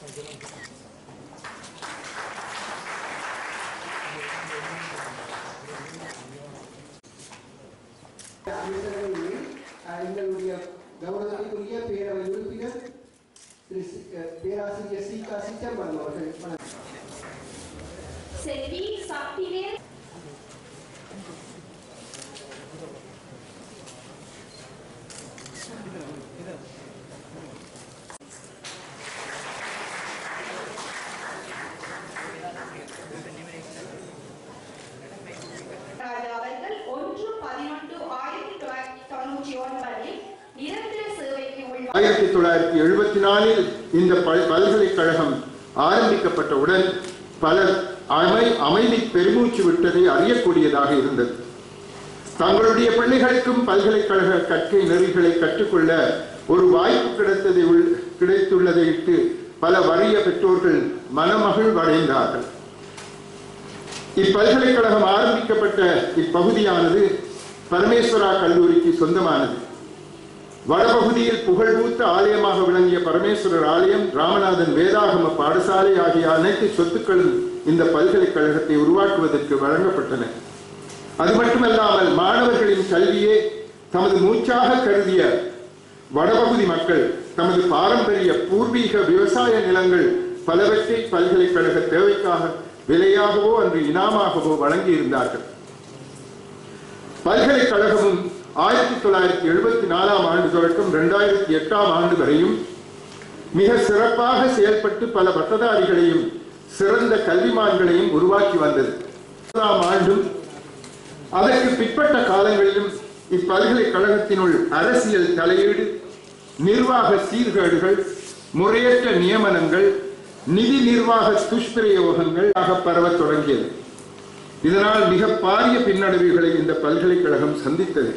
அமைச்சரவையில் அஹ், எங்களுடைய கௌரவத்திற்குரிய பேரவை உறுப்பினர் திரு சி- அஹ், பேராசிரியர் சீகா சித்தம்பரம் அவர்கள் வணக்கம் செல்வி சக்திவேல் ராஜா அவர்கள் ஒன்று பதினொன்று ஆயிரத்தி தொள்ளாயிரத்தி தொண்ணூற்றி ஒன்பதில் நிரந்தர சேவைக்கு உள்ள ஆயிரத்தி தொள்ளாயிரத்தி எழுபத்தி நாலில் இந்த பல்- பல்கலைக்கழகம் ஆரம்பிக்கப்பட்டவுடன் பலர் அமை அமைதி பெருமூச்சு விட்டதை அறியக்கூடியதாக இருந்தது தங்களுடைய பிள்ளைகளுக்கும் பல்கலைக்கழக கற்கை நெறிகளை கற்றுக்கொள்ள ஒரு வாய்ப்பு கிடைத்ததை உள்- கிடைத்துள்ளதை இட்டு பல வறிய பெற்றோர்கள் மனமகிழ்வடைந்தார்கள் இப்பல்கலைக்கழகம் ஆரம்பிக்கப்பட்ட இப்பகுதியானது பரமேஸ்வரா கல்லூரிக்கு சொந்தமானது வடபகுதியில் புகழ்பூத்த ஆலயமாக விளங்கிய பரமேஸ்வரர் ஆலயம் ராமநாதன் வேதாகம பாடசாலை ஆகிய அனைத்து சொத்துக்களும் இந்த பல்கலைக்கழகத்தை உருவாக்குவதற்கு வழங்கப்பட்டன அது மட்டுமல்லாமல் மாணவர்களின் கல்வியே தமது மூச்சாக கருதிய வடபகுதி மக்கள் தமது பாரம்பரிய பூர்வீக விவசாய நிலங்கள் பலவற்றை பல்கலைக்கழக தேவைக்காக விலையாகவோ அன்று இனாமாகவோ வழங்கியிருந்தார்கள் பல்கலைக்கழகமும் ஆயிரத்தி தொள்ளாயிரத்தி எழுபத்தி நாலாம் ஆண்டு தொடக்கம் இரண்டாயிரத்தி எட்டாம் ஆண்டு வரையும் மிக சிறப்பாக செயல்பட்டு பல பட்டதாரிகளையும் சிறந்த கல்விமான்களையும் உருவாக்கி வந்தது முதலாம் ஆண்டும் அதற்கு பிற்பட்ட காலங்களிலும் இப்பல்கலைக்கழகத்தினுள் அரசியல் தலையீடு நிர்வாக சீர்கேடுகள் முறையற்ற நியமனங்கள் நிதி நிர்வாக துஷ்பிரயோகங்கள் ஆக பரவத் தொடங்கியது இதனால் மிக பாரிய பின்னடைவுகளை இந்த பல்கலைக்கழகம் சந்தித்தது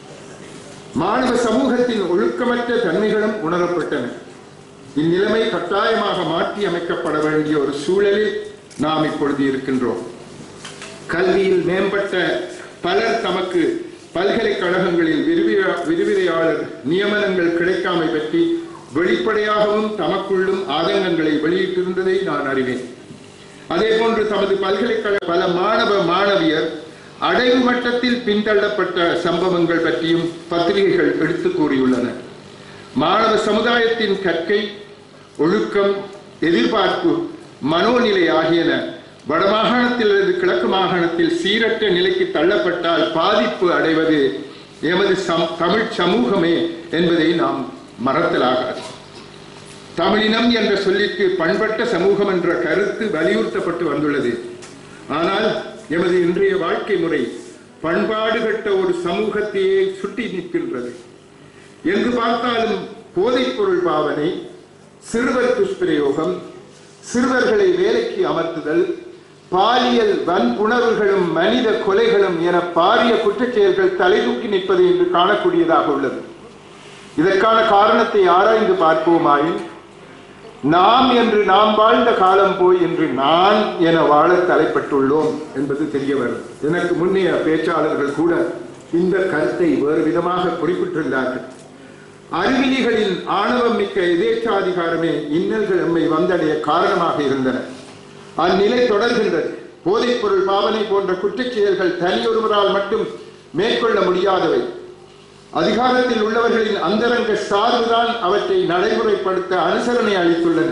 மாணவ சமூகத்தின் ஒழுக்கமற்ற தன்மைகளும் உணரப்பட்டன இந்நிலைமை கட்டாயமாக மாற்றி அமைக்கப்பட வேண்டிய ஒரு சூழலில் நாம் இப்பொழுது இருக்கின்றோம் கல்வியில் மேம்பட்ட பலர் தமக்கு பல்கலைக்கழகங்களில் விரிவியா- விரிவுரையாளர் நியமனங்கள் கிடைக்காமை பற்றி வெளிப்படையாகவும் தமக்குள்ளும் ஆதங்கங்களை வெளியிட்டிருந்ததை நான் அறிவேன் அதே போன்று தமது பல்கலைக்கழக பல மாணவ மாணவியர் அடைவு மட்டத்தில் பின்தள்ளப்பட்ட சம்பவங்கள் பற்றியும் பத்திரிகைகள் எடுத்து கூறியுள்ளன மாணவ சமுதாயத்தின் கற்கை ஒழுக்கம் எதிர்பார்ப்பு மனோநிலை ஆகியன வடமாகாணத்திலிருந்து கிழக்கு மாகாணத்தில் சீரற்ற நிலைக்கு தள்ளப்பட்டால் பாதிப்பு அடைவது எமது சம் தமிழ் சமூகமே என்பதை நாம் மறத்தலாகாது தமிழினம் என்ற சொல்லிற்கு பண்பட்ட சமூகம் என்ற கருத்து வலியுறுத்தப்பட்டு வந்துள்ளது ஆனால் எமது இன்றைய வாழ்க்கை முறை பண்பாடு கட்ட ஒரு சமூகத்தையே சுட்டி நிற்கின்றது எங்கு பார்த்தாலும் போதைப்பொருள் பாவனை சிறுவர் துஷ்பிரயோகம் சிறுவர்களை வேலைக்கு அமர்த்துதல் பாலியல் வன்புணர்வுகளும் மனித கொலைகளும் என பாரிய குற்றச்செயல்கள் தலைதூக்கி நிற்பதை இன்று காணக்கூடியதாக உள்ளது இதற்கான காரணத்தை ஆராய்ந்து பார்ப்போமாயின் நாம் என்று நாம் வாழ்ந்த காலம் போய் என்று நான் என வாழ தலைப்பட்டுள்ளோம் என்பது தெரிய வரும் எனக்கு முன்னைய பேச்சாளர்கள் கூட இந்த கருத்தை வேறு விதமாக குறிப்பிட்டிருந்தார்கள் அறிவிலிகளின் ஆணவம் மிக்க எதேச்சாதிகாரமே இன்னல்கள் எம்மை வந்தடைய காரணமாக இருந்தன அந்நிலை தொடர்கின்றது போதைப்பொருள் பாவனை போன்ற குற்றச் செயல்கள் தனியொருவரால் மட்டும் மேற்கொள்ள முடியாதவை அதிகாரத்தில் உள்ளவர்களின் அந்தரங்க சார்புதான் அவற்றை நடைமுறைப்படுத்த அனுசரணை அளித்துள்ளன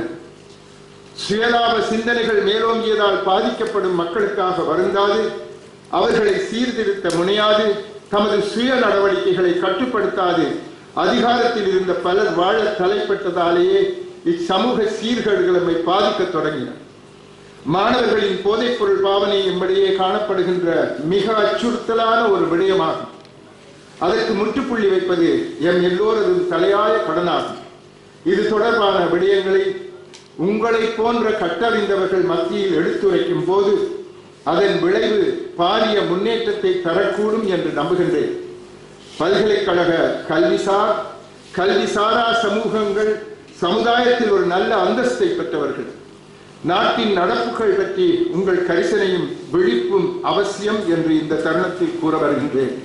சுயலாப சிந்தனைகள் மேலோங்கியதால் பாதிக்கப்படும் மக்களுக்காக வருந்தாது அவர்களை சீர்திருத்த முனையாது தமது சுய நடவடிக்கைகளை கட்டுப்படுத்தாது அதிகாரத்தில் இருந்த பலர் வாழ தலைப்பட்டதாலேயே இச்சமூக சீர்கேடுகள் நம்மை பாதிக்கத் தொடங்கின மாணவர்களின் போதைப்பொருள் பாவனை என்படியே காணப்படுகின்ற மிக அச்சுறுத்தலான ஒரு விடயமாகும் அதற்கு முற்றுப்புள்ளி வைப்பது எம் எல்லோரதும் தலையாய கடனாகும் இது தொடர்பான விடயங்களை உங்களை போன்ற கற்றறிந்தவர்கள் மத்தியில் எடுத்துரைக்கும் போது அதன் விளைவு பாரிய முன்னேற்றத்தை தரக்கூடும் என்று நம்புகின்றேன் பல்கலைக்கழக கல்விசார் கல்விசாரா சமூகங்கள் சமுதாயத்தில் ஒரு நல்ல அந்தஸ்தை பெற்றவர்கள் நாட்டின் நடப்புகள் பற்றி உங்கள் கரிசனையும் விழிப்பும் அவசியம் என்று இந்த தருணத்தில் கூற வருகின்றேன்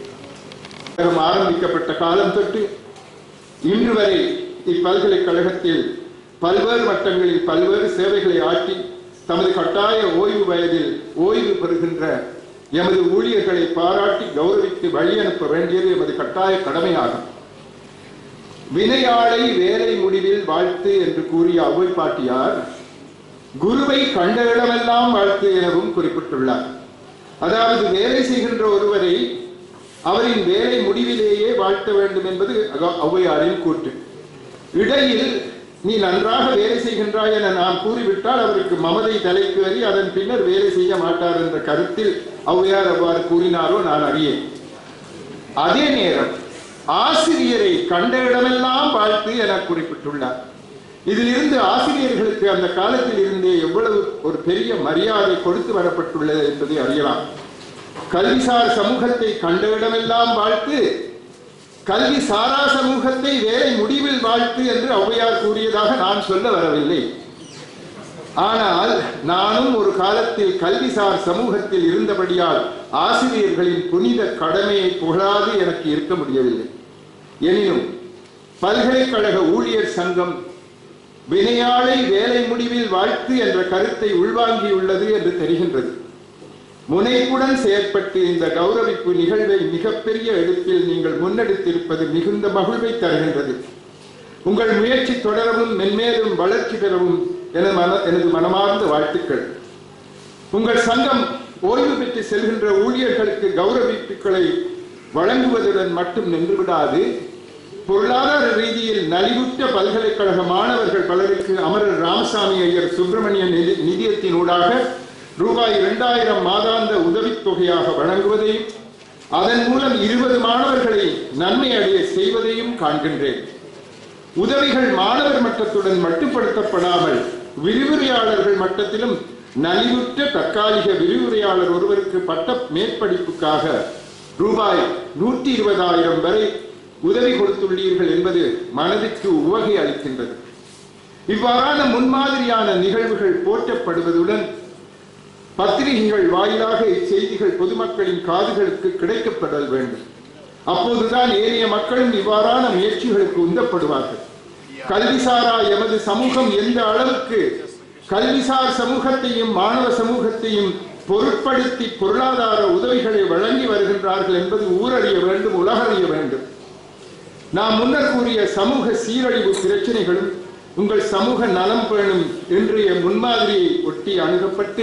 கழகம் ஆரம்பிக்கப்பட்ட காலம் தொட்டு இன்று வரை இப்பல்கலைக்கழகத்தில் பல்வேறு மட்டங்களில் பல்வேறு சேவைகளை ஆற்றி தமது கட்டாய ஓய்வு வயதில் ஓய்வு பெறுகின்ற எமது ஊழியர்களை பாராட்டி கௌரவித்து வழி அனுப்ப வேண்டியது எமது கட்டாய கடமையாகும் வினையாளை வேலை முடிவில் வாழ்த்து என்று கூறிய அவ்வை பாட்டியார் குருவை கண்ட இடமெல்லாம் வாழ்த்து எனவும் குறிப்பிட்டுள்ளார் அதாவது வேலை செய்கின்ற ஒருவரை அவரின் வேலை முடிவிலேயே வாழ்த்த வேண்டும் என்பது அக- ஔவையாரின் கூற்று இடையில் நீ நன்றாக வேலை செய்கின்றாய் என நாம் கூறிவிட்டால் அவருக்கு மமதை தலைக்கு வரி அதன் பின்னர் வேலை செய்ய மாட்டார் என்ற கருத்தில் ஔவையார் அவ்வாறு கூறினாரோ நான் அறியேன் அதே நேரம் ஆசிரியரை கண்ட இடமெல்லாம் வாழ்த்து என குறிப்பிட்டுள்ளார் இதிலிருந்து ஆசிரியர்களுக்கு அந்த காலத்தில் இருந்தே எவ்வளவு ஒரு பெரிய மரியாதை கொடுத்து வரப்பட்டுள்ளது என்பதை அறியலாம் கல்விசார் சமூகத்தை கண்ட இடமெல்லாம் வாழ்த்து கல்வி சாரா சமூகத்தை வேலை முடிவில் வாழ்த்து என்று ஔவையார் கூறியதாக நான் சொல்ல வரவில்லை ஆனால் நானும் ஒரு காலத்தில் கல்விசார் சமூகத்தில் இருந்தபடியால் ஆசிரியர்களின் புனித கடமையை புகழாது எனக்கு இருக்க முடியவில்லை எனினும் பல்கலைக்கழக ஊழியர் சங்கம் வினையாளை வேலை முடிவில் வாழ்த்து என்ற கருத்தை உள்வாங்கியுள்ளது என்று தெரிகின்றது முனைப்புடன் செயற்பட்டு இந்த கௌரவிப்பு நிகழ்வை மிகப்பெரிய எடுப்பில் நீங்கள் முன்னெடுத்திருப்பது மிகுந்த மகிழ்வை தருகின்றது உங்கள் முயற்சி தொடரவும் மென்மேலும் வளர்ச்சி பெறவும் எனது மன எனது மனமார்ந்த வாழ்த்துக்கள் உங்கள் சங்கம் ஓய்வு பெற்று செல்கின்ற ஊழியர்களுக்கு கௌரவிப்புகளை வழங்குவதுடன் மட்டும் நின்றுவிடாது பொருளாதார ரீதியில் நலிவுற்ற பல்கலைக்கழக மாணவர்கள் பலருக்கு அமரர் ராமசாமி ஐயர் சுப்பிரமணிய நிதி நிதியத்தினூடாக ரூபாய் இரண்டாயிரம் மாதாந்த உதவித்தொகையாக வழங்குவதையும் அதன் மூலம் இருபது மாணவர்களை நன்மை அடைய செய்வதையும் காண்கின்றேன் உதவிகள் மாணவர் மட்டத்துடன் மட்டுப்படுத்தப்படாமல் விரிவுரையாளர்கள் மட்டத்திலும் நலிவுற்ற தற்காலிக விரிவுரையாளர் ஒருவருக்கு பட்ட மேற்படிப்புக்காக ரூபாய் நூற்றி இருபதாயிரம் வரை உதவி கொடுத்துள்ளீர்கள் என்பது மனதிற்கு உவகை அளிக்கின்றது இவ்வாறான முன்மாதிரியான நிகழ்வுகள் போற்றப்படுவதுடன் பத்திரிகைகள் வாயிலாக இச்செய்திகள் பொதுமக்களின் காதுகளுக்கு கிடைக்கப்படல் வேண்டும் அப்போதுதான் ஏனைய மக்களும் இவ்வாறான முயற்சிகளுக்கு உந்தப்படுவார்கள் கல்விசாரா எமது சமூகம் எந்த அளவுக்கு கல்விசார் சமூகத்தையும் மாணவ சமூகத்தையும் பொருட்படுத்தி பொருளாதார உதவிகளை வழங்கி வருகின்றார்கள் என்பது ஊரறிய வேண்டும் உலகறிய வேண்டும் நாம் முன்னர் கூறிய சமூக சீரழிவு பிரச்சனைகளும் உங்கள் சமூக நலம் பேணும் இன்றைய முன்மாதிரியை ஒட்டி அணுகப்பட்டு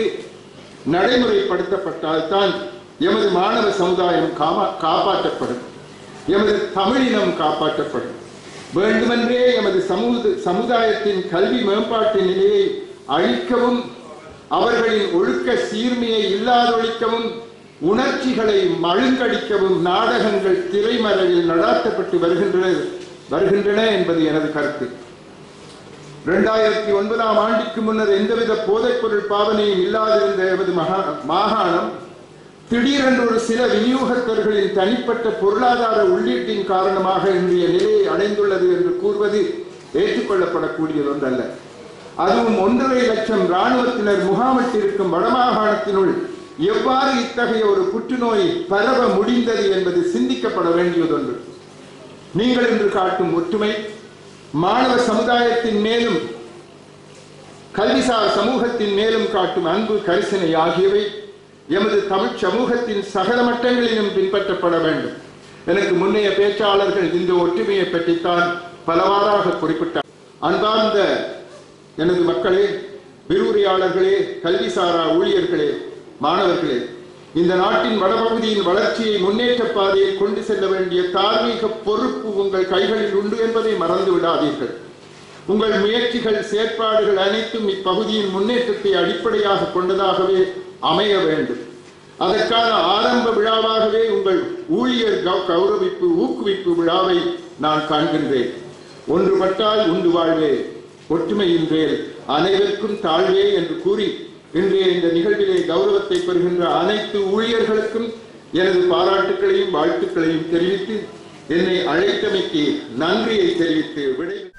நடைமுறைப்படுத்தப்பட்டால்தான் எமது மாணவ சமுதாயம் காமா காப்பாற்றப்படும் எமது தமிழினம் காப்பாற்றப்படும் வேண்டுமென்றே எமது சமூக சமுதாயத்தின் கல்வி மேம்பாட்டு நிலையை அழிக்கவும் அவர்களின் ஒழுக்க சீர்மையை இல்லாதொழிக்கவும் உணர்ச்சிகளை மழுங்கடிக்கவும் நாடகங்கள் திரைமறைவில் நடாத்தப்பட்டு வருகின்றன வருகின்றன என்பது எனது கருத்து இரண்டாயிரத்தி ஒன்பதாம் ஆண்டிற்கு முன்னர் எந்தவித போதைப்பொருள் பாவனையும் இல்லாதிருந்த எமது மகா மாகாணம் திடீரென்று ஒரு சில விநியோகஸ்தர்களின் தனிப்பட்ட பொருளாதார உள்ளீட்டின் காரணமாக இன்றைய நிலையை அடைந்துள்ளது என்று கூறுவது ஏற்றுக்கொள்ளப்படக்கூடியது ஒன்றல்ல அதுவும் ஒன்றரை லட்சம் இராணுவத்தினர் முகாமிட்டிருக்கும் வடமாகாணத்தினுள் எவ்வாறு இத்தகைய ஒரு புற்றுநோய் பரவ முடிந்தது என்பது சிந்திக்கப்பட வேண்டியதொன்று நீங்கள் இன்று காட்டும் ஒற்றுமை மாணவ சமுதாயத்தின் மேலும் கல்விசார் சமூகத்தின் மேலும் காட்டும் அன்பு கரிசனை ஆகியவை எமது தமிழ் சமூகத்தின் சகல மட்டங்களிலும் பின்பற்றப்பட வேண்டும் எனக்கு முன்னைய பேச்சாளர்கள் இந்த ஒற்றுமையை பற்றித்தான் பலவாறாக குறிப்பிட்டார் அன்பார்ந்த எனது மக்களே விரிவுரையாளர்களே கல்விசாரா ஊழியர்களே மாணவர்களே இந்த நாட்டின் வடபகுதியின் வளர்ச்சியை முன்னேற்ற பாதையில் கொண்டு செல்ல வேண்டிய தார்மீக பொறுப்பு உங்கள் கைகளில் உண்டு என்பதை மறந்து விடாதீர்கள் உங்கள் முயற்சிகள் செயற்பாடுகள் அனைத்தும் இப்பகுதியின் முன்னேற்றத்தை அடிப்படையாக கொண்டதாகவே அமைய வேண்டும் அதற்கான ஆரம்ப விழாவாகவே உங்கள் ஊழியர் கௌ- கௌரவிப்பு ஊக்குவிப்பு விழாவை நான் காண்கின்றேன் ஒன்றுபட்டால் உண்டு வாழ்வே ஒற்றுமையின்றேல் அனைவருக்கும் தாழ்வே என்று கூறி இன்றைய இந்த நிகழ்விலே கௌரவத்தை பெறுகின்ற அனைத்து ஊழியர்களுக்கும் எனது பாராட்டுக்களையும் வாழ்த்துக்களையும் தெரிவித்து என்னை அழைத்தமைக்கு நன்றியை தெரிவித்து விடை